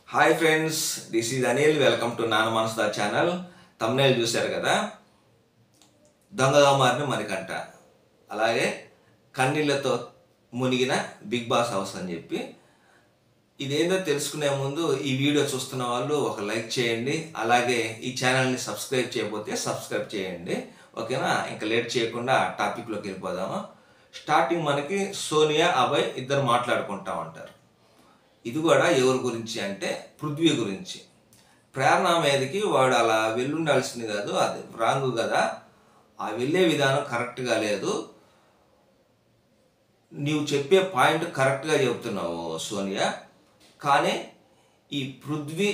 hi friends this is Anil welcome to నాన్న మనసుదా channel thumbnail చూశారు కదా దొంగగా మారిన మరికంట అలాగే కన్నీళ్లతో మునిగిన బిగ్ బాస్ హౌస్ అని చెప్పి ఇదేందో తెలుసుకునే ముందు ఈ వీడియో చూస్తున్న వాళ్ళు ఒక లైక్ చేయండి అలాగే ఈ ఛానల్ని సబ్స్క్రైబ్ చేయకపోతే సబ్స్క్రైబ్ చేయండి ఓకేనా ఇంకా లేట్ చేయకుండా టాపిక్లోకి వెళ్ళిపోదాము స్టార్టింగ్ మనకి సోనియా అభయ్ ఇద్దరు మాట్లాడుకుంటా ఉంటారు ఇది కూడా ఎవరి గురించి అంటే పృథ్వీ గురించి ప్రేరణ మీదకి వాడు అలా వెళ్ళుండాల్సింది కాదు అది రాంగ్ కదా ఆ వెళ్ళే విధానం కరెక్ట్గా లేదు నీవు చెప్పే పాయింట్ కరెక్ట్గా చెబుతున్నావు సోనియా కానీ ఈ పృథ్వీ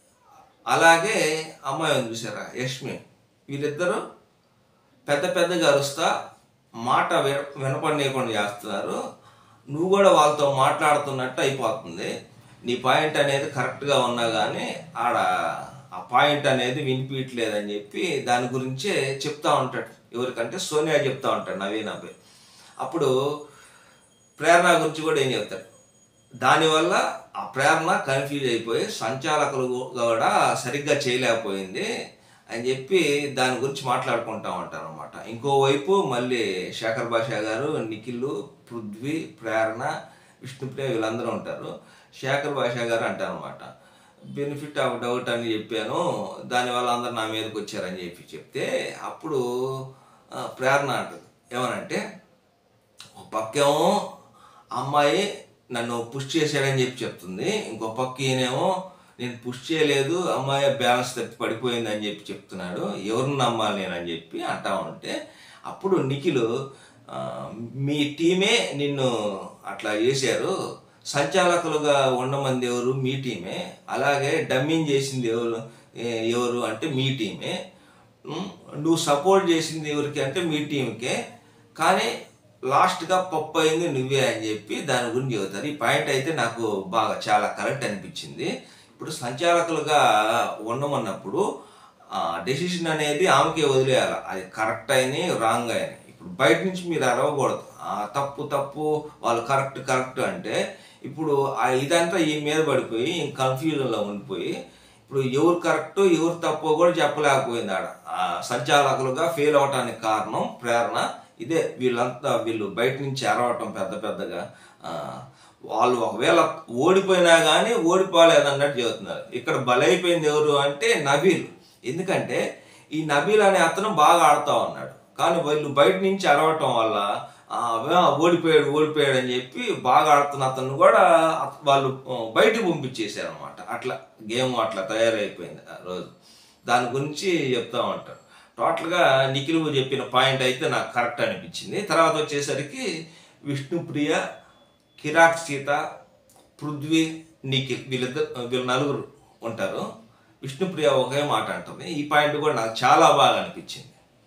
అలాగే అమ్మాయి ఉంది చూసారా యష్మి వీళ్ళిద్దరూ పెద్ద పెద్దగా అరుస్తా మాట విన- వినపడనీయకుండా చేస్తున్నారు నువ్వు కూడా వాళ్ళతో మాట్లాడుతున్నట్టు అయిపోతుంది నీ పాయింట్ అనేది కరెక్ట్గా ఉన్నా కానీ ఆడ ఆ పాయింట్ అనేది వినిపించలేదని చెప్పి దాని గురించే చెప్తా ఉంటాడు ఎవరికంటే సోనియా చెప్తా ఉంటాడు నవీన్ అబ్బాయి అప్పుడు ప్రేరణ గురించి కూడా ఏం చెప్తాడు దానివల్ల ఆ ప్రేరణ కన్ఫ్యూజ్ అయిపోయి సంచాలకులు కూడా సరిగ్గా చేయలేకపోయింది అని చెప్పి దాని గురించి మాట్లాడుకుంటా ఉంటారు అనమాట ఇంకోవైపు మళ్ళీ శేఖర్ భాషా గారు నిఖిల్ పృథ్వీ ప్రేరణ విష్ణుప్రియ వీళ్ళందరూ ఉంటారు శేఖర్ భాషా గారు అంటారనమాట బెనిఫిట్ ఆఫ్ డౌట్ అని చెప్పాను దానివల్ల అందరు నా మీదకి వచ్చారని చెప్పి చెప్తే అప్పుడు ఆ, ప్రేరణ అంటుంది ఏమనంటే ఒక పక్కేమో అమ్మాయి నన్ను పుష్ చేశాడని చెప్పి చెప్తుంది ఇంకో పక్క ఈయనేమో నేను పుష్ చేయలేదు అమ్మాయి బ్యాలెన్స్ తప్పి పడిపోయింది అని చెప్పి చెప్తున్నాడు ఎవరిని నమ్మాలి నేను అని చెప్పి అంటా ఉంటే అప్పుడు నిఖిల్ ఆ, మీ టీమే నిన్ను అట్లా చేశారు సంచాలకులుగా ఉండమంది ఎవరు మీ టీమే అలాగే డమ్మింగ్ చేసింది ఎవరు ఏ- ఎవరు అంటే మీ టీమే ఉమ్, నువ్వు సపోర్ట్ చేసింది ఎవరికి అంటే మీ టీంకే కానీ లాస్ట్గా పప్పు అయింది నువ్వే అని చెప్పి దాని గురించి చెబుతారు ఈ పాయింట్ అయితే నాకు బాగా చాలా కరెక్ట్ అనిపించింది ఇప్పుడు సంచాలకులుగా ఉండమన్నప్పుడు డెసిషన్ అనేది ఆమెకే వదిలేయాలి అది కరెక్ట్ అయిన రాంగ్ అయిన ఇప్పుడు బయట నుంచి మీరు అరవకూడదు ఆ తప్పు తప్పు వాళ్ళు కరెక్ట్ కరెక్ట్ అంటే ఇప్పుడు ఆ ఇదంతా ఈ మీద పడిపోయి కన్ఫ్యూజన్లో ఉండిపోయి ఇప్పుడు ఎవరు కరెక్ట్ ఎవరు తప్పు కూడా చెప్పలేకపోయింది ఆడ ఆ సంచాలకులుగా ఫెయిల్ అవటానికి కారణం ప్రేరణ ఇదే వీళ్ళంతా వీళ్ళు బయట నుంచి అరవటం పెద్ద పెద్దగా ఆ, వాళ్ళు ఒకవేళ ఓడిపోయినా కానీ ఓడిపోలేదు అన్నట్టు చెబుతున్నారు ఇక్కడ బలైపోయింది ఎవరు అంటే నబీల్ ఎందుకంటే ఈ నబీల్ అనే అతను బాగా ఆడుతా ఉన్నాడు కానీ వీళ్ళు బయట నుంచి అరవటం వల్ల ఆ, ఆ, ఓడిపోయాడు ఓడిపోయాడు అని చెప్పి బాగా ఆడుతున్న అతను కూడా అత- వాళ్ళు ఆ, బయటికి పంపించేశారు అనమాట అట్లా గేమ్ అట్లా తయారైపోయింది ఆ రోజు దాని గురించి చెప్తా ఉంటారు టోటల్గా నిఖిల్ చెప్పిన పాయింట్ అయితే నాకు కరెక్ట్ అనిపించింది తర్వాత వచ్చేసరికి విష్ణుప్రియ కిరాక్ సీత పృథ్వీ నిఖిల్ వీళ్ళిద్దరు వీళ్ళు నలుగురు ఉంటారు విష్ణుప్రియ ఒకే మాట అంటుంది ఈ పాయింట్ కూడా నాకు చాలా బాగా అనిపించింది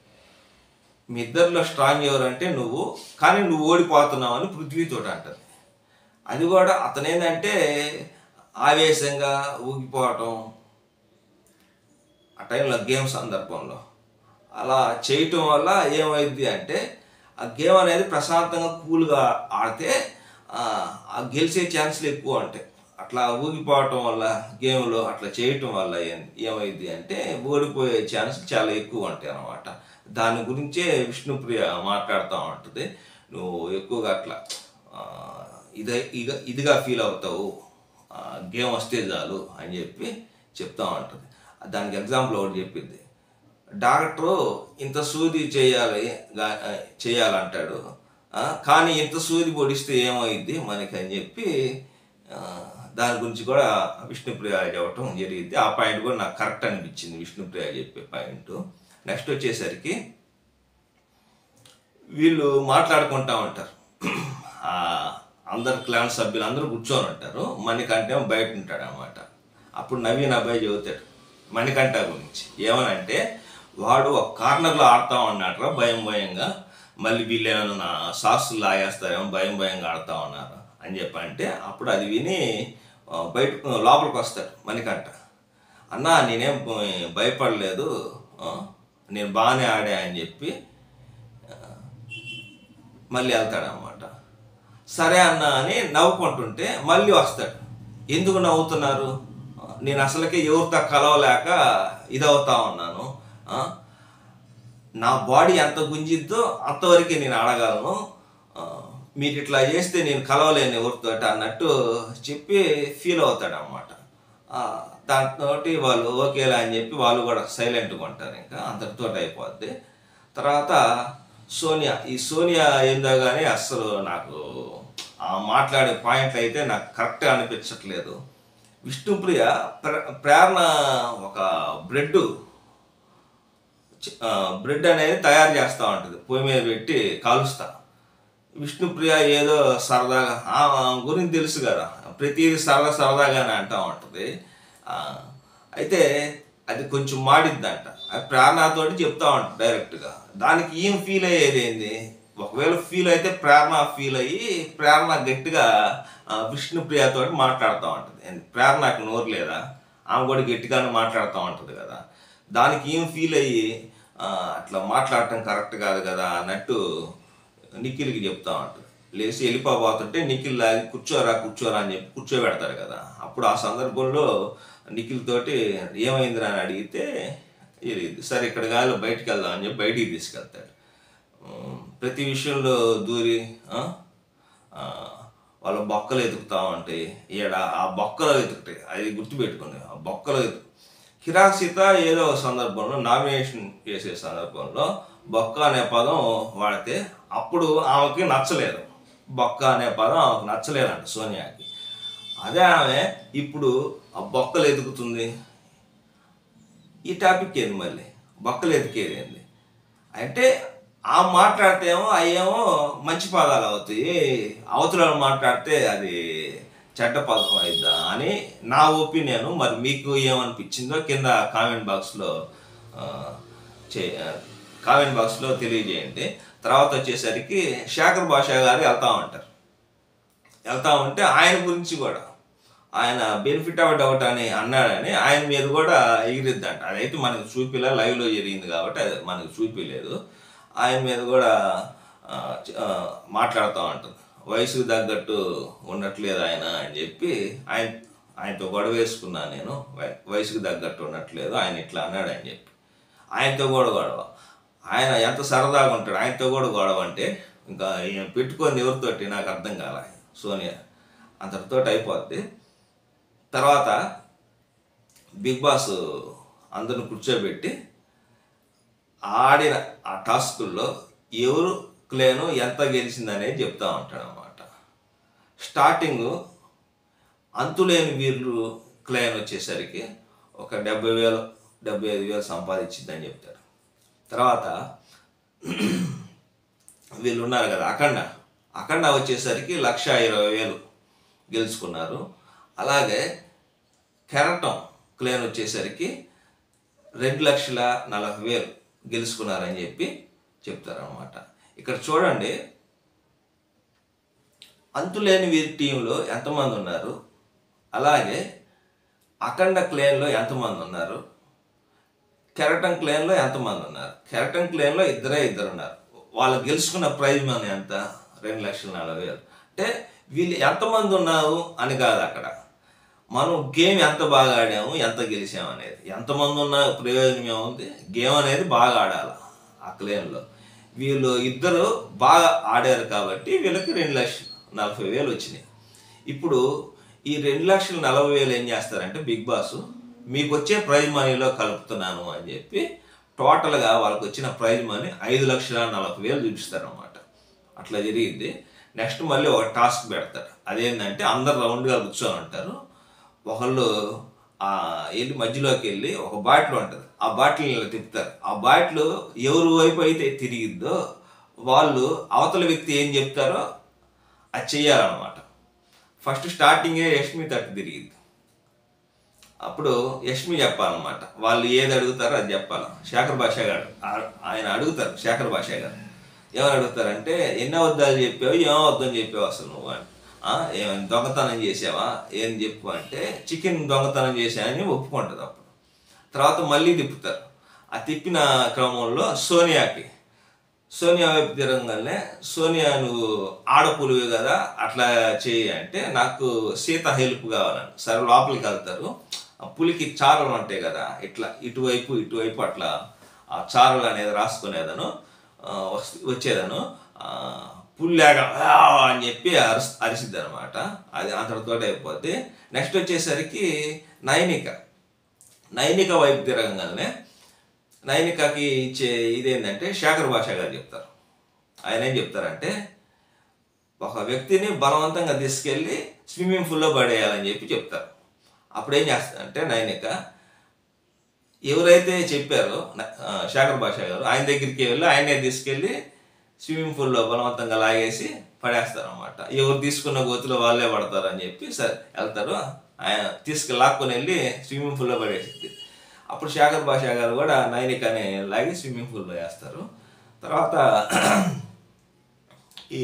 మీ ఇద్దరిలో స్ట్రాంగ్ ఎవరంటే నువ్వు కానీ నువ్వు ఓడిపోతున్నావు అని పృథ్వీతో అంటది అది కూడా అతనేందంటే ఆవేశంగా ఊగిపోవటం ఆ టైంలో గేమ్ సందర్భంలో అలా చేయటం వల్ల ఏమైంది అంటే ఆ గేమ్ అనేది ప్రశాంతంగా కూల్గా ఆడితే ఆ, ఆ గెలిచే ఛాన్సులు ఎక్కువ ఉంటాయి అట్లా ఊగిపోవటం వల్ల గేమ్లో అట్లా చేయటం వల్ల ఏం- ఏమైంది అంటే ఓడిపోయే ఛాన్సులు చాలా ఎక్కువ ఉంటాయి అన్నమాట దాని గురించే విష్ణుప్రియ మాట్లాడుతూ ఉంటుంది నువ్వు ఎక్కువగా అట్లా ఆ, ఇదే ఇక ఇదిగా ఫీల్ అవుతావు ఆ, గేమ్ వస్తే చాలు అని చెప్పి చెప్తా ఉంటుంది దానికి ఎగ్జాంపుల్ ఒకటి చెప్పింది డాక్టరు ఇంత సూది చేయాలి గా- ఆ, చేయాలంటాడు ఆ, కానీ ఇంత సూది పొడిస్తే ఏమైంది మనకి అని చెప్పి ఆ, దాని గురించి కూడా విష్ణుప్రియ చెప్పటం జరిగింది ఆ పాయింట్ కూడా నాకు కరెక్ట్ అనిపించింది విష్ణుప్రియ చెప్పే పాయింట్ నెక్స్ట్ వచ్చేసరికి వీళ్ళు మాట్లాడుకుంటా ఉంటారు ఆ, అందరు క్లాన్ సభ్యులు అందరూ కూర్చొని ఉంటారు మణికంఠ ఏమో బయట ఉంటాడు అనమాట అప్పుడు నవీన్ అబ్బాయి చెబుతాడు మణికంఠ గురించి ఏమనంటే వాడు ఒక కార్నర్లో ఆడుతా ఉన్నాడు భయం భయంగా మళ్ళీ వీళ్ళు ఏమైనా సాక్సులు లాగేస్తారేమో భయం భయంగా ఆడుతా ఉన్నారు అని చెప్పి అంటే అప్పుడు అది విని ఆ, బయట లోపలికి వస్తాడు మణికంఠ అన్నా నేనేం భయ- భయపడలేదు ఆ, నేను బాగానే ఆడా అని చెప్పి మళ్ళీ వెళ్తాడు అనమాట సరే అన్న అని నవ్వుకుంటుంటే మళ్ళీ వస్తాడు ఎందుకు నవ్వుతున్నారు ఆ, నేను అసలుకే ఎవరితో కలవలేక ఇదవుతా ఉన్నాను ఆ, నా బాడీ ఎంత గుంజిద్దో అంతవరకే నేను అడగలను ఆ, మీరు ఇట్లా చేస్తే నేను కలవలేను ఎవరితో అన్నట్టు చెప్పి ఫీల్ అవుతాడు అనమాట దాంతో వాళ్ళు ఓకేలా అని చెప్పి వాళ్ళు కూడా సైలెంట్గా ఉంటారు ఇంకా అంతటితో అయిపోద్ది తర్వాత సోనియా ఈ సోనియా ఏందో కానీ అస్సలు నాకు ఆ మాట్లాడే పాయింట్లు అయితే నాకు కరెక్ట్గా అనిపించట్లేదు విష్ణుప్రియ ప్ర- ప్రేరణ ఒక బ్రెడ్ చి- ఆ, బ్రెడ్ అనేది తయారు చేస్తూ ఉంటుంది పొయ్యి మీద పెట్టి కాలుస్తా విష్ణుప్రియ ఏదో సరదాగా ఆ ఆమె గురించి తెలుసు కదా ప్రతిదీ సరదా సరదాగానే అంటూ ఉంటుంది ఆ, అయితే అది కొంచెం మాడిద్దంట అది ప్రేరణతోటి చెప్తా ఉంటుంది డైరెక్ట్గా దానికి ఏం ఫీల్ అయ్యేది ఏంది ఒకవేళ ఫీల్ అయితే ప్రేరణ ఫీల్ అయ్యి ప్రేరణ గట్టిగా ఆ, విష్ణుప్రియతో మాట్లాడుతూ ఉంటుంది ఏంది, ప్రేరణకు నోరు లేదా ఆమె కూడా గట్టిగానే మాట్లాడుతూ ఉంటుంది కదా దానికి ఏం ఫీల్ అయ్యి ఆ, అట్లా మాట్లాడటం కరెక్ట్ కాదు కదా అన్నట్టు నిఖిల్కి చెప్తా ఉంటుంది లేచి వెళ్ళిపోబోతుంటే నిఖిల్ లాగి కూర్చోరా కూర్చోరా అని చెప్పి కూర్చోబెడతాడు కదా అప్పుడు ఆ సందర్భంలో నిఖిల్ తోటి ఏమైందిరా అని అడిగితే ఇది సరే ఇక్కడ కాదు బయటికి వెళ్దాం అని చెప్పి బయటికి తీసుకెళ్తాడు ఉమ్, ప్రతి విషయంలో దూరి ఆ, ఆ, వాళ్ళ బొక్కలు ఎతుకుతా ఉంటాయి ఈడ ఆ బొక్కలు ఎతుకుతాయి అది గుర్తుపెట్టుకోండి ఆ బొక్కలు ఎతు కిరాక్ సీత ఏదో ఒక సందర్భంలో నామినేషన్ చేసే సందర్భంలో బొక్క అనే పదం వాడితే అప్పుడు ఆమెకి నచ్చలేదు బొక్క అనే పదం ఆమెకు నచ్చలేదంట సోనియాకి అదే ఆమె ఇప్పుడు ఆ బొక్కలు ఎదుగుతుంది ఈ టాపిక్ ఏంది మళ్ళీ బొక్కలు ఎతికేది ఏంది అంటే ఆ మాట్లాడితే ఏమో అయ్యేమో మంచి పదాలు అవుతాయి అవతల మాట్లాడితే అది చెడ్డ పదం అయిద్దా అని నా ఒపీనియన్ మరి మీకు ఏమనిపించిందో కింద కామెంట్ బాక్స్లో చే కామెంట్ బాక్స్లో తెలియజేయండి తర్వాత వచ్చేసరికి శేఖర్ భాషా గారు వెళ్తా ఉంటారు వెళ్తా ఉంటే ఆయన గురించి కూడా ఆయన బెనిఫిట్ ఆఫ్ డౌట్ అని అన్నాడని ఆయన మీద కూడా ఎగిరిద్దంట అదైతే మనకు చూపిలా లైవ్లో జరిగింది కాబట్టి అది మనకు చూపిలేదు ఆయన మీద కూడా ఆ, చ- ఆ, మాట్లాడుతూ ఉంటుంది వయసుకు తగ్గట్టు ఉండట్లేదు ఆయన అని చెప్పి ఆయన ఆయనతో గొడవ వేసుకున్నాను నేను వయ- వయసుకు తగ్గట్టు ఉండట్లేదు ఆయన ఇట్లా అన్నాడు అని చెప్పి ఆయనతో కూడా గొడవ ఆయన ఎంత సరదాగా ఉంటాడు ఆయనతో కూడా గొడవ అంటే ఇంకా ఈయన పెట్టుకొని ఎవరితోటి నాకు అర్థం కాల సోనియా అంతటితో అయిపోద్ది తర్వాత బిగ్ బాస్ అందరిని కూర్చోబెట్టి ఆడిన ఆ టాస్కుల్లో ఎవరు క్లేను ఎంత గెలిచిందనేది చెప్తా ఉంటాడు అనమాట స్టార్టింగ్ అంతులేని వీరులు క్లైన్ వచ్చేసరికి ఒక డెబ్బై వేలు డెబ్బై ఐదు వేలు సంపాదించిందని చెప్తారు తర్వాత వీళ్ళు ఉన్నారు కదా అఖండ అఖండ వచ్చేసరికి లక్ష ఇరవై వేలు గెలుచుకున్నారు అలాగే కెరటం క్లేన్ వచ్చేసరికి రెండు లక్షల నలభై వేలు గెలుచుకున్నారని చెప్పి చెప్తారనమాట ఇక్కడ చూడండి అంతులేని వీరి టీంలో ఎంతమంది ఉన్నారు అలాగే అఖండ క్లేన్లో ఎంతమంది ఉన్నారు కెరటన్ క్లేన్లో ఎంతమంది ఉన్నారు కెరటన్ క్లేన్లో ఇద్దరే ఇద్దరు ఉన్నారు వాళ్ళు గెలుచుకున్న ప్రైజ్ మనీ ఎంత రెండు లక్షల నలభై వేలు అంటే వీళ్ళు ఎంతమంది ఉన్నారు అని కాదు అక్కడ మనం గేమ్ ఎంత బాగా ఆడాము ఎంత గెలిచాము అనేది ఎంతమంది ఉన్న ప్రయోజనం ఏముంది గేమ్ అనేది బాగా ఆడాలి ఆ క్లేన్లో వీళ్ళు ఇద్దరు బాగా ఆడారు కాబట్టి వీళ్ళకి రెండు లక్షలు నలభై వేలు వచ్చినాయి ఇప్పుడు ఈ రెండు లక్షల నలభై వేలు ఏం చేస్తారంటే బిగ్ బాస్ మీకు వచ్చే ప్రైజ్ మనీలో కలుపుతున్నాను అని చెప్పి టోటల్గా వాళ్ళకి వచ్చిన ప్రైజ్ మనీ ఐదు లక్షల నలభై వేలు చూపిస్తారన్నమాట అట్లా జరిగింది నెక్స్ట్ మళ్ళీ ఒక టాస్క్ పెడతారు అదేంటంటే అందరు రౌండ్గా కూర్చొని ఉంటారు ఒకళ్ళు ఆ వెళ్ళి మధ్యలోకి వెళ్ళి ఒక బాటిల్ ఉంటుంది ఆ బాటిల్ ఇలా తిప్పుతారు ఆ బాటిల్ ఎవరి వైపు అయితే తిరిగిద్దో వాళ్ళు అవతల వ్యక్తి ఏం చెప్తారో అది చెయ్యాలన్నమాట ఫస్ట్ స్టార్టింగే యష్మి తట్టు తిరిగిద్ది అప్పుడు యష్మి చెప్పాలన్నమాట వాళ్ళు ఏది అడుగుతారో అది చెప్పాలి శేఖర్ భాష గారు ఆ- ఆయన అడుగుతారు శేఖర్ భాష గారు ఏమని అడుగుతారంటే ఎన్ని అబద్ధాలు చెప్పావు ఏం అబద్ధం చెప్పావు అసలు నువ్వు అని "ఆ, ఏమైనా దొంగతనం చేసావా ఏం చెప్పు అంటే చికెన్ దొంగతనం చేశానని ఒప్పుకుంటుంది అప్పుడు తర్వాత మళ్ళీ తిప్పుతారు ఆ తిప్పిన క్రమంలో సోనియాకి సోనియా వైపు తిరగగానే సోనియా నువ్వు ఆడపులివి కదా అట్లా చేయి అంటే నాకు సీత హెల్ప్ కావాలని సరే లోపలికి వెళ్తారు ఆ పులికి చారలు ఉంటాయి కదా ఇట్లా ఇటువైపు ఇటువైపు అట్లా ఆ చారలు అనేది రాసుకునేదను ఆ, వస్- వచ్చేదను ఆ, పుల్లాగా "ఆ" అని చెప్పి అరిసి అరిసిద్ది అనమాట అది అంతటితో అయిపోద్ది నెక్స్ట్ వచ్చేసరికి నైనిక నైనిక వైపు తిరగంగానే నైనికకి ఇచ్చే ఇదేంటంటే శేఖర్ భాష గారు చెప్తారు ఆయన ఏం చెప్తారంటే ఒక వ్యక్తిని బలవంతంగా తీసుకెళ్ళి స్విమ్మింగ్ పూల్లో పడేయాలని చెప్పి చెప్తారు అప్పుడు ఏం చేస్తారంటే నైనిక ఎవరైతే చెప్పారో న- ఆ, శేఖర్ భాష గారు ఆయన దగ్గరికి వెళ్ళి ఆయనే తీసుకెళ్ళి స్విమ్మింగ్ పూల్లో బలవంతంగా లాగేసి పడేస్తారు అనమాట ఎవరు తీసుకున్న గోతులో వాళ్ళే పడతారు అని చెప్పి సరే వెళ్తారు ఆయన తీసుకు లాక్కొని వెళ్ళి స్విమ్మింగ్ పూల్లో పడేసింది అప్పుడు శేఖర్ భాష గారు కూడా నైనికని లాగి స్విమ్మింగ్ పూల్లో వేస్తారు తర్వాత ఈ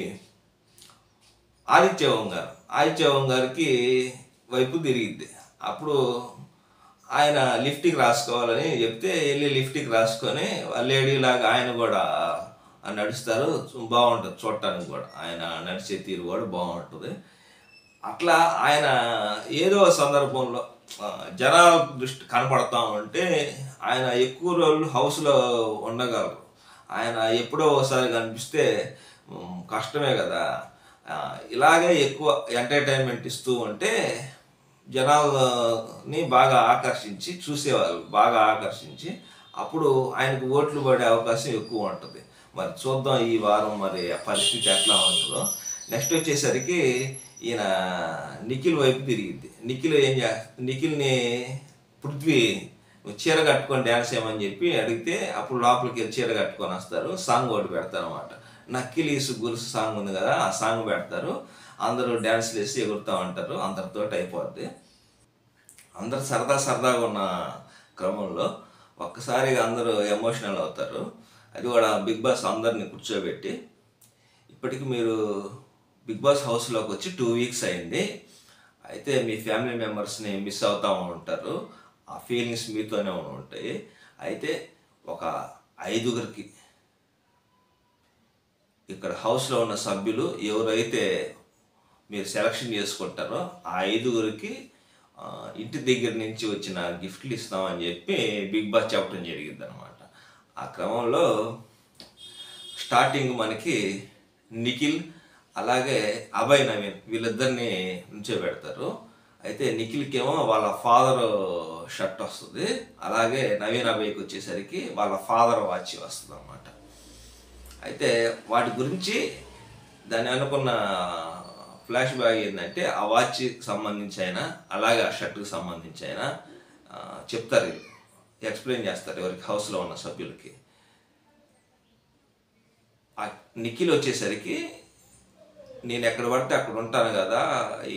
ఆదిత్య ఓం గారు ఆదిత్య ఓం గారికి వైపు తిరిగిద్ది అప్పుడు ఆయన లిఫ్ట్కి రాసుకోవాలని చెప్తే వెళ్ళి లిఫ్ట్కి రాసుకొని లేడీ లాగా ఆయన కూడా నడుస్తారు బాగుంటుంది చూడటానికి కూడా ఆయన నడిచే తీరు కూడా బాగుంటుంది అట్లా ఆయన ఏదో సందర్భంలో ఆ, జనాల దృష్టి కనపడతా ఉంటే ఆయన ఎక్కువ రోజులు హౌస్లో ఉండగలరు ఆయన ఎప్పుడో ఒకసారి కనిపిస్తే ఉమ్, కష్టమే కదా ఆ, ఇలాగే ఎక్కువ ఎంటర్టైన్మెంట్ ఇస్తూ ఉంటే జనాలని బాగా ఆకర్షించి చూసేవాళ్ళు బాగా ఆకర్షించి అప్పుడు ఆయనకు ఓట్లు పడే అవకాశం ఎక్కువ ఉంటుంది మరి చూద్దాం ఈ వారం మరి ఆ పరిస్థితి ఎట్లా ఉంటుందో నెక్స్ట్ వచ్చేసరికి ఈయన నిఖిల్ వైపు తిరిగిద్ది నిఖిల్ ఏం చే నిఖిల్ని పృథ్వీ నువ్వు చీర కట్టుకొని డ్యాన్స్ చేయమని చెప్పి అడిగితే అప్పుడు లోపలికి వెళ్ళి చీర కట్టుకొని వస్తారు సాంగ్ ఒకటి పెడతారు అనమాట నక్కిలీసు గురుసు సాంగ్ ఉంది కదా ఆ సాంగ్ పెడతారు అందరూ డ్యాన్స్లు వేసి ఎగురుతూ ఉంటారు అందరితో అయిపోద్ది అందరు సరదా సరదాగా ఉన్న క్రమంలో ఒక్కసారిగా అందరూ ఎమోషనల్ అవుతారు అది కూడా బిగ్ బాస్ అందరిని కూర్చోబెట్టి ఇప్పటికి మీరు బిగ్ బాస్ హౌస్లోకి వచ్చి టూ వీక్స్ అయింది అయితే మీ ఫ్యామిలీ మెంబర్స్ని మిస్ అవుతూ ఉంటారు ఆ ఫీలింగ్స్ మీతోనే ఉంటాయి అయితే ఒక ఐదుగురికి ఇక్కడ హౌస్లో ఉన్న సభ్యులు ఎవరైతే మీరు సెలక్షన్ చేసుకుంటారో ఆ ఐదుగురికి ఆ, ఇంటి దగ్గర నుంచి వచ్చిన గిఫ్ట్లు ఇస్తామని చెప్పి బిగ్ బాస్ చెప్పడం జరిగింది అనమాట ఆ క్రమంలో స్టార్టింగ్ మనకి నిఖిల్ అలాగే అభయ్ నవీన్ వీళ్ళిద్దరిని నుంచోబెడతారు అయితే నిఖిల్కి ఏమో వాళ్ళ ఫాదర్ షర్ట్ వస్తుంది అలాగే నవీన్ అభయ్కి వచ్చేసరికి వాళ్ళ ఫాదర్ వాచ్ వస్తుంది అనమాట అయితే వాటి గురించి దాన్ని అనుకున్న ఫ్లాష్ బ్యాక్ ఏంటంటే ఆ వాచ్కి సంబంధించి అయినా అలాగే ఆ షర్ట్కి సంబంధించి అయినా ఆ, చెప్తారు వీళ్ళు ఎక్స్ప్లెయిన్ చేస్తారు ఎవరికి హౌస్లో ఉన్న సభ్యులకి ఆ నిఖిల్ వచ్చేసరికి నేను ఎక్కడ పడితే అక్కడ ఉంటాను కదా ఈ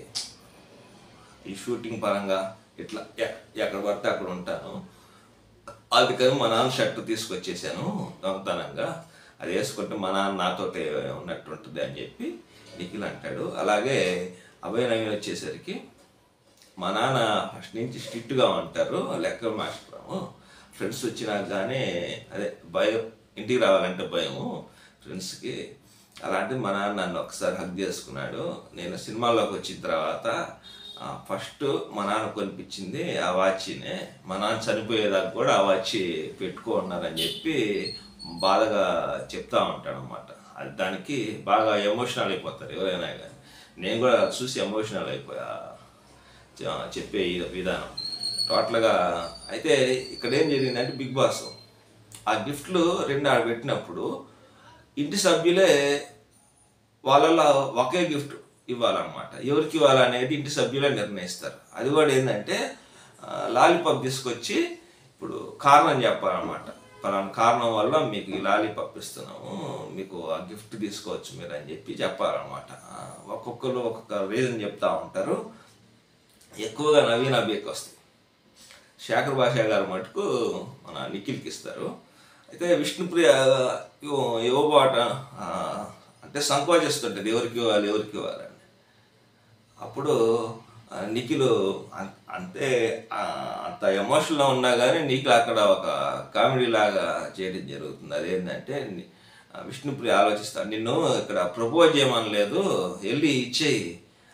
ఈ షూటింగ్ పరంగా ఇట్లా ఎక్- ఎక్కడ పడితే అక్కడ ఉంటాను అందుకని మా నాన్న షర్ట్ తీసుకొచ్చేసాను దొంగతనంగా అది వేసుకుంటే మా నాన్న నాతోటే ఉన్నట్టు ఉంటుంది అని చెప్పి నిఖిల్ అంటాడు అలాగే అభయ నవీన్ వచ్చేసరికి మా నాన్న ఫస్ట్ నుంచి స్ట్రిక్ట్గా ఉంటారు లెక్క మాస్టరు ఫ్రెండ్స్ వచ్చినా కానీ అదే భయం ఇంటికి రావాలంటే భయము ఫ్రెండ్స్కి అలాంటి మా నాన్న నన్ను ఒకసారి హక్ చేసుకున్నాడు నేను సినిమాల్లోకి వచ్చిన తర్వాత ఫస్ట్ మా నాన్న కొనిపించింది ఆ వాచ్నే మా నాన్న చనిపోయేదాకా కూడా ఆ వాచ్ పెట్టుకో ఉన్నారని చెప్పి బాధగా చెప్తా ఉంటాడు అనమాట అది దానికి బాగా ఎమోషనల్ అయిపోతారు ఎవరైనా కానీ నేను కూడా చూసి ఎమోషనల్ అయిపోయా చె- చెప్పే ఈ విధానం టోటల్గా అయితే ఇక్కడ ఏం జరిగిందంటే బిగ్ బాస్ ఆ గిఫ్ట్లు రెండు ఆడ పెట్టినప్పుడు ఇంటి సభ్యులే వాళ్ళలో ఒకే గిఫ్ట్ ఇవ్వాలన్నమాట ఎవరికి ఇవ్వాలనేది ఇంటి సభ్యులే నిర్ణయిస్తారు అది కూడా ఏంటంటే లాలీపాప్ తీసుకొచ్చి ఇప్పుడు కారణం చెప్పాలన్నమాట పలానా కారణం వల్ల మీకు ఈ లాలీపాప్ ఇస్తున్నాము మీకు ఆ గిఫ్ట్ తీసుకోవచ్చు మీరు అని చెప్పి చెప్పాలన్నమాట ఆ, ఒక్కొక్కరు ఒక్కొక్క రీజన్ చెప్తా ఉంటారు ఎక్కువగా నవీన్ అభికి వస్తాయి శేఖర్ భాష గారు మటుకు మన నిఖిల్కి ఇస్తారు అయితే విష్ణుప్రియ ఇవ్వ- ఇవ్వబాట ఆ, అంటే సంకోచిస్తుంటుంది ఎవరికి ఇవ్వాలి ఎవరికి ఇవ్వాలని అప్పుడు ఆ, నిఖిల్ అం- అంతే ఆ, అంత ఎమోషన్లో ఉన్నా కానీ నిఖిల్ అక్కడ ఒక కామెడీ లాగా చేయడం జరుగుతుంది అదేంటంటే ని- ఆ, విష్ణుప్రియ ఆలోచిస్తాడు నిన్ను ఇక్కడ ప్రపోజ్ చేయమనలేదు వెళ్ళి ఇచ్చేయి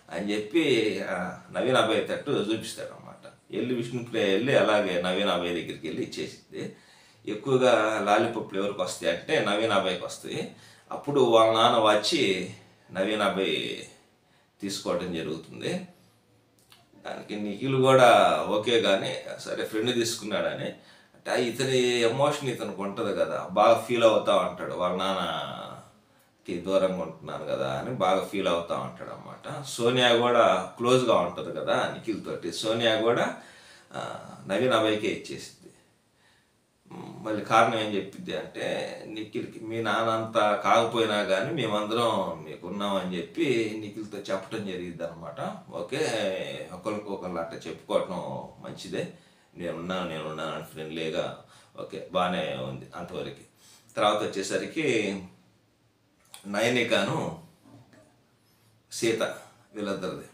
అని చెప్పి ఆ, నవీన్ అభయ్ తట్టు చూపిస్తాడు అనమాట వెళ్ళి విష్ణుప్రియ వెళ్ళి అలాగే నవీన్ అభయ్ దగ్గరికి వెళ్ళి ఇచ్చేసింది ఎక్కువగా లాలీపప్పులు ఎవరికి వస్తాయి అంటే నవీన్ అభయ్కి వస్తాయి అప్పుడు వాళ్ళ నాన్న వచ్చి నవీన్ అభయ్ తీసుకోవడం జరుగుతుంది దానికి నిఖిల్ కూడా ఓకే కానీ సరే ఫ్రెండ్ తీసుకున్నాడని అంటే ఇతని ఎమోషన్ ఇతనికి ఉంటుంది కదా బాగా ఫీల్ అవుతా ఉంటాడు వాళ్ళ నాన్నకి దూరంగా ఉంటున్నాను కదా అని బాగా ఫీల్ అవుతా ఉంటాడు అనమాట సోనియా కూడా క్లోజ్గా ఉంటుంది కదా నిఖిల్ తోటి సోనియా కూడా ఆ, నవీన్ అభయ్కే ఇచ్చేసింది మ్, మళ్ళీ కారణం ఏం చెప్పింది అంటే నిఖిల్కి మీ నాన్న అంతా కాకపోయినా కానీ మేమందరం మీకున్నామని చెప్పి నిఖిల్తో చెప్పడం జరిగింది అనమాట ఓకే ఒకరికి ఒకళ్ళు అట్లా చెప్పుకోవటం మంచిదే నేనున్నాను నేనున్నాను అని ఫ్రెండ్లీగా ఓకే బాగానే ఉంది అంతవరకు తర్వాత వచ్చేసరికి నయనికాను సీత వీళ్ళిద్దరిది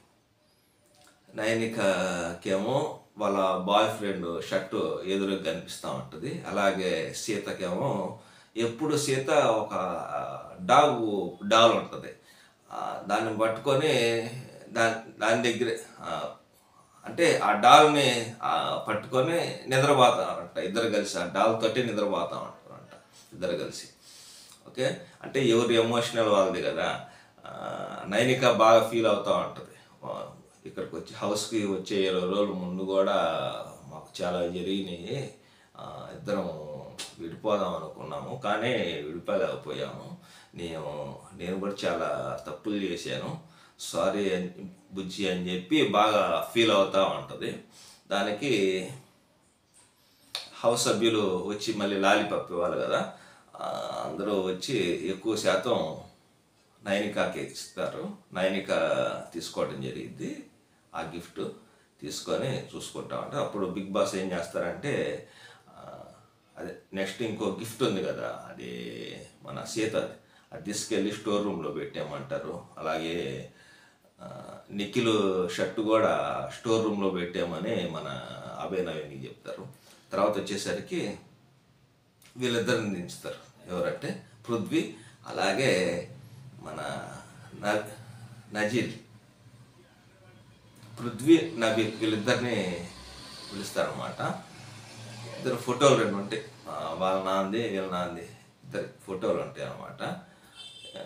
నయనికకేమో వాళ్ళ బాయ్ ఫ్రెండ్ షర్టు ఎదురుగా కనిపిస్తూ ఉంటుంది అలాగే సీతకేమో ఎప్పుడు సీత ఒక డాగ్ డాల్ ఉంటుంది ఆ, దాన్ని పట్టుకొని దాని దాని దగ్గరే ఆ, అంటే ఆ డాల్ని ఆ, పట్టుకొని నిద్రపోతామంట ఇద్దరు కలిసి ఆ డాల్ తోటి నిద్రపోతా ఉంటారంట ఇద్దరు కలిసి ఓకే అంటే ఎవరి ఎమోషనల్ వాళ్ళది కదా ఆ, నైనిక బాగా ఫీల్ అవుతూ ఉంటుంది ఆ, ఇక్కడికి వచ్చి హౌస్కి వచ్చే ఇరవై రోజుల ముందు కూడా మాకు చాలా జరిగినాయి ఆ, ఇద్దరం విడిపోదాం అనుకున్నాము కానీ విడిపోలేకపోయాము నేను నేను కూడా చాలా తప్పులు చేశాను సారీ అని బుజ్జి అని చెప్పి బాగా ఫీల్ అవుతూ ఉంటుంది దానికి హౌస్ సభ్యులు వచ్చి మళ్ళీ లాలిపప్ ఇవ్వాలి కదా ఆ, అందరూ వచ్చి ఎక్కువ శాతం నైనికాకి ఇస్తారు నైనిక తీసుకోవడం జరిగింది ఆ గిఫ్ట్ తీసుకొని చూసుకుంటా ఉంటారు అప్పుడు బిగ్ బాస్ ఏం చేస్తారంటే ఆ, అదే నెక్స్ట్ ఇంకో గిఫ్ట్ ఉంది కదా అది మన సీత అది తీసుకెళ్ళి స్టోర్ రూమ్లో పెట్టామంటారు అలాగే ఆ, నిఖిల్ షర్ట్ కూడా స్టోర్ రూమ్లో పెట్టామని మన అభయ్ నవీన్కి చెప్తారు తర్వాత వచ్చేసరికి వీళ్ళిద్దరిని దించుతారు ఎవరంటే పృథ్వీ అలాగే మన న- నజీర్ పృథ్వీ నబీల్ వీళ్ళిద్దరిని పిలుస్తారనమాట ఇద్దరు ఫోటోలు రెండు ఉంటాయి ఆ, వాళ్ళ నాంది వీళ్ళ నాంది ఇద్దరు ఫోటోలు ఉంటాయి అన్నమాట ఆ,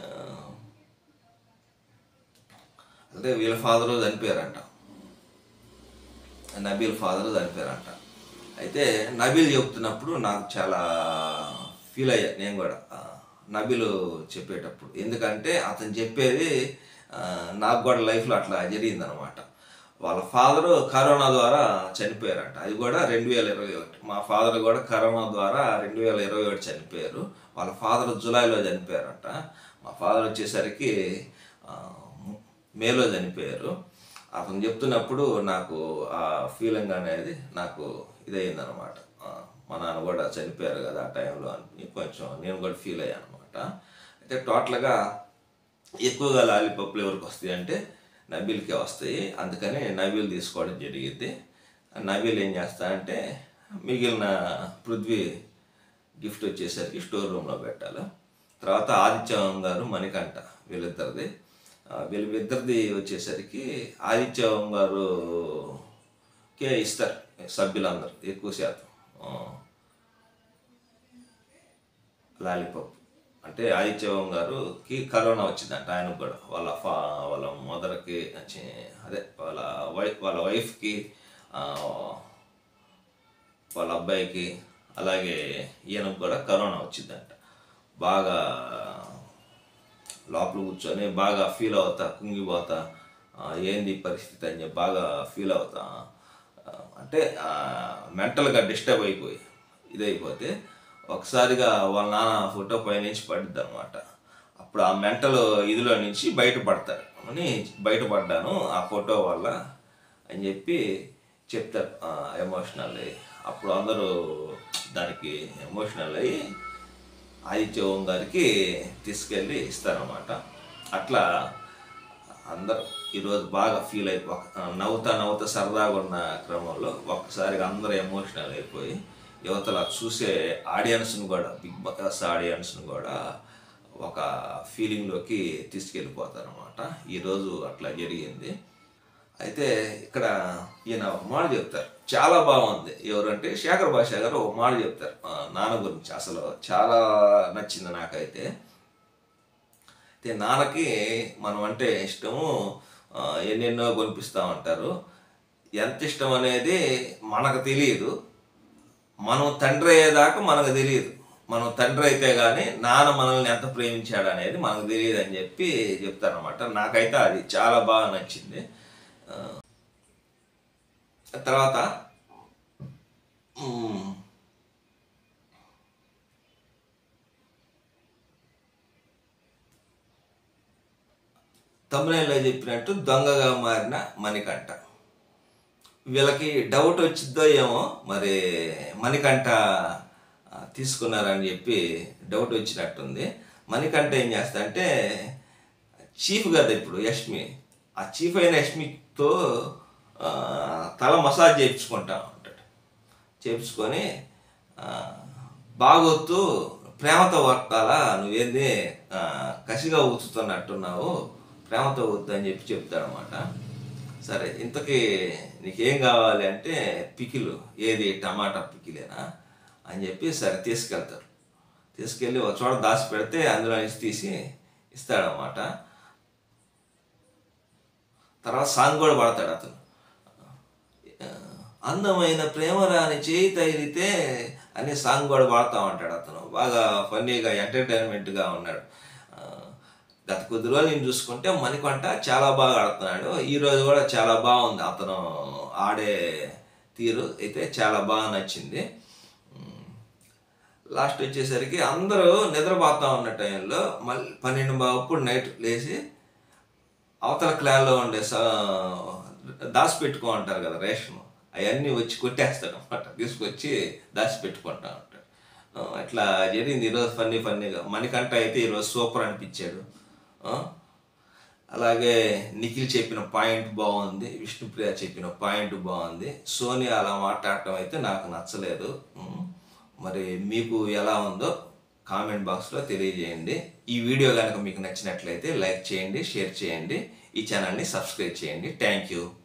అంటే వీళ్ళ ఫాదరు చనిపోయారంట నబీల్ ఫాదర్ చనిపోయారంట అయితే నబీల్ చెప్తున్నప్పుడు నాకు చాలా ఫీల్ అయ్యా నేను కూడా ఆ, నబీలు చెప్పేటప్పుడు ఎందుకంటే అతను చెప్పేది ఆ, నాకు కూడా లైఫ్లో అట్లా జరిగిందనమాట వాళ్ళ ఫాదరు కరోనా ద్వారా చనిపోయారంట అది కూడా రెండు వేల ఇరవై ఒకటి మా ఫాదర్ కూడా కరోనా ద్వారా రెండు వేల ఇరవై ఒకటి చనిపోయారు వాళ్ళ ఫాదర్ జూలైలో చనిపోయారంట మా ఫాదర్ వచ్చేసరికి ఆ, మేలో చనిపోయారు అతను చెప్తున్నప్పుడు నాకు ఆ ఫీలింగ్ అనేది నాకు ఇదయింది అనమాట మా నాన్న కూడా చనిపోయారు కదా ఆ టైంలో అని కొంచెం నేను కూడా ఫీల్ అయ్యాను అనమాట అయితే టోటల్గా ఎక్కువగా లాలీపప్పులు ఎవరికి వస్తాయి అంటే నబీల్కే వస్తాయి అందుకని నబీల్ తీసుకోవడం జరిగింది నబీల్ ఏం చేస్తా అంటే మిగిలిన పృథ్వీ గిఫ్ట్ వచ్చేసరికి స్టోర్ రూమ్లో పెట్టాలి తర్వాత ఆదిత్యం గారు మణికంఠ వీళ్ళిద్దరిది ఆ, వీళ్ళిద్దరిది వచ్చేసరికి ఆదిత్యం గారు కే ఇస్తారు సభ్యులందరూ ఎక్కువ శాతం ఆ, లాలీపాప్ అంటే ఆదిత్యవం గారుకి కరోనా వచ్చిందంట ఆయనకు కూడా వాళ్ళ ఫా వాళ్ళ మదర్కి వచ్చి- అదే వాళ్ళ వైఫ్ వాళ్ళ వైఫ్కి వాళ్ళ అబ్బాయికి అలాగే ఈయనకు కూడా కరోనా వచ్చిందంట బాగా లోపల కూర్చొని బాగా ఫీల్ అవుతా కుంగిపోతా ఆ, ఏంది ఈ పరిస్థితి అని చెప్పి బాగా ఫీల్ అవుతా ఆ, అంటే మెంటల్గా డిస్టర్బ్ అయిపోయి ఇదైపోతే ఒకసారిగా వాళ్ళ నాన్న ఫోటో పైనుంచి పడిద్ది అనమాట అప్పుడు ఆ మెంటల్ ఇదిలో నుంచి బయటపడతారు అని బయటపడ్డాను ఆ ఫోటో వల్ల అని చెప్పి చెప్తారు ఎమోషనల్ అయ్యి అప్పుడు అందరూ దానికి ఎమోషనల్ అయ్యి ఆదిత్య ఓం గారికి తీసుకెళ్ళి ఇస్తారన్నమాట అట్లా అందరూ ఈరోజు బాగా ఫీల్ అయిపో నవ్వుతా నవ్వుతా సరదాగా ఉన్న క్రమంలో ఒక్కసారిగా అందరూ ఎమోషనల్ అయిపోయి యువతల చూసే ఆడియన్స్ని కూడా బిగ్ బాస్ ఆడియన్స్ని కూడా ఒక ఫీలింగ్లోకి తీసుకెళ్ళిపోతారు అనమాట ఈరోజు అట్లా జరిగింది అయితే ఇక్కడ ఈయన ఒక మాట చెప్తారు చాలా బాగుంది ఎవరంటే శేఖర్ భాష గారు ఒక మాట చెప్తారు ఆ, నాన్న గురించి అసలు చాలా నచ్చింది నాకైతే అయితే నాన్నకి మనం అంటే ఇష్టము ఆ, ఎన్నెన్నో కొనిపిస్తూ ఉంటారు ఎంత ఇష్టం అనేది మనకు తెలియదు మనం తండ్రి అయ్యేదాకా మనకు తెలియదు మనం తండ్రి అయితే కానీ నాన్న మనల్ని ఎంత ప్రేమించాడు అనేది మనకు తెలియదు అని చెప్పి చెప్తారనమాట నాకైతే అది చాలా బాగా నచ్చింది ఆ, తర్వాత మ్, తమిళలో చెప్పినట్టు దొంగగా మారిన మణికంఠ వీళ్ళకి డౌట్ వచ్చిద్దో ఏమో మరి మణికంఠ ఆ, తీసుకున్నారని చెప్పి డౌట్ వచ్చినట్టుంది మణికంఠ ఏం చేస్తా అంటే చీఫ్ కదా ఇప్పుడు యష్మి ఆ చీఫ్ అయిన యష్మితో ఆ, తల మసాజ్ చేయించుకుంటా ఉంటాడు చేయించుకొని ఆ, బాగొత్తు ప్రేమతో వర్తాలా నువ్వేంది ఆ, కసిగా ఊచుతున్నట్టున్నావు ప్రేమతో వద్దు అని చెప్పి చెప్తాడనమాట సరే ఇంతకీ నీకేం కావాలి అంటే పికిలు ఏది టమాటా పికిలేనా అని చెప్పి సరే తీసుకెళ్తారు తీసుకెళ్ళి ఒక చోట దాచి పెడితే అందులో నుంచి తీసి ఇస్తాడనమాట తర్వాత సాంగ్ కూడా పాడతాడు అతను ఆ, అందమైన ప్రేమ రాని చేయి తగిలితే అనే సాంగ్ కూడా పాడుతూ ఉంటాడు అతను బాగా ఫన్నీగా ఎంటర్టైన్మెంట్గా ఉన్నాడు ఆ, గత కొద్ది రోజులు నేను చూసుకుంటే మణికంఠ చాలా బాగా ఆడుతున్నాడు ఈ రోజు కూడా చాలా బాగుంది అతను ఆడే తీరు అయితే చాలా బాగా నచ్చింది లాస్ట్ వచ్చేసరికి అందరూ నిద్రపోతా ఉన్న టైంలో మళ్ళీ పన్నెండు బాబు నైట్ లేచి అవతల క్లాన్లో ఉండే సా దాచి పెట్టుకో అంటారు కదా రేషన్ అవన్నీ వచ్చి కొట్టేస్తాడు అనమాట తీసుకొచ్చి దాచి పెట్టుకుంటా ఉంటాడు ఆ, అట్లా జరిగింది ఈరోజు ఫన్నీ ఫన్నీగా మణికంఠ అయితే ఈరోజు సూపర్ అనిపించాడు ఆ, అలాగే నిఖిల్ చెప్పిన పాయింట్ బాగుంది విష్ణుప్రియ చెప్పిన పాయింట్ బాగుంది సోనియా అలా మాట్లాడటం అయితే నాకు నచ్చలేదు ఉమ్, మరి మీకు ఎలా ఉందో కామెంట్ బాక్స్లో తెలియజేయండి ఈ వీడియో కనుక మీకు నచ్చినట్లయితే లైక్ చేయండి షేర్ చేయండి ఈ ఛానల్ని సబ్స్క్రైబ్ చేయండి థ్యాంక్ యూ